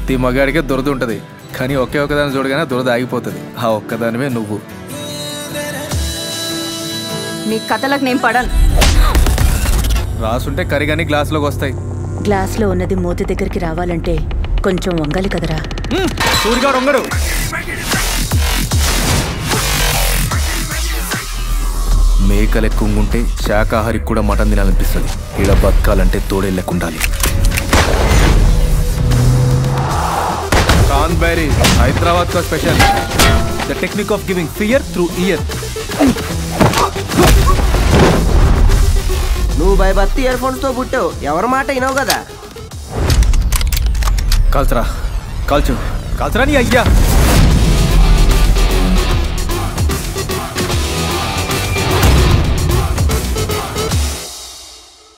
ప్రతి మగాడికే దురద ఉంటుంది కానీ ఒకే ఒక్కదాన్ని చూడగానే దురద ఆగిపోతుంది ఆ ఒక్కదానివే నువ్వు నీ కథలకు నేను పడను రాసుంటే కరిగాని గ్లాసులోకి వస్తాయి గ్లాస్లో ఉన్నది మూతి దగ్గరికి రావాలంటే కొంచెం వంగాలి కదరా సూరిగాడు వంగడు మేకలు ఎక్కువ ఉంటే శాకాహారికి కూడా మటన్ తినాలనిపిస్తుంది ఈడ బతకాలంటే తోడేళ్ళకుండాలి కాన్ బైరీ హైదరాబాద్ కా special the technique of giving fear through ear నువ్వు భయభక్తి ఇయర్ ఫోన్స్ తో పుట్టావు ఎవరి మాట వినవు కదా కాల్చరా కాల్చు కాల్చరా నీ అయ్యా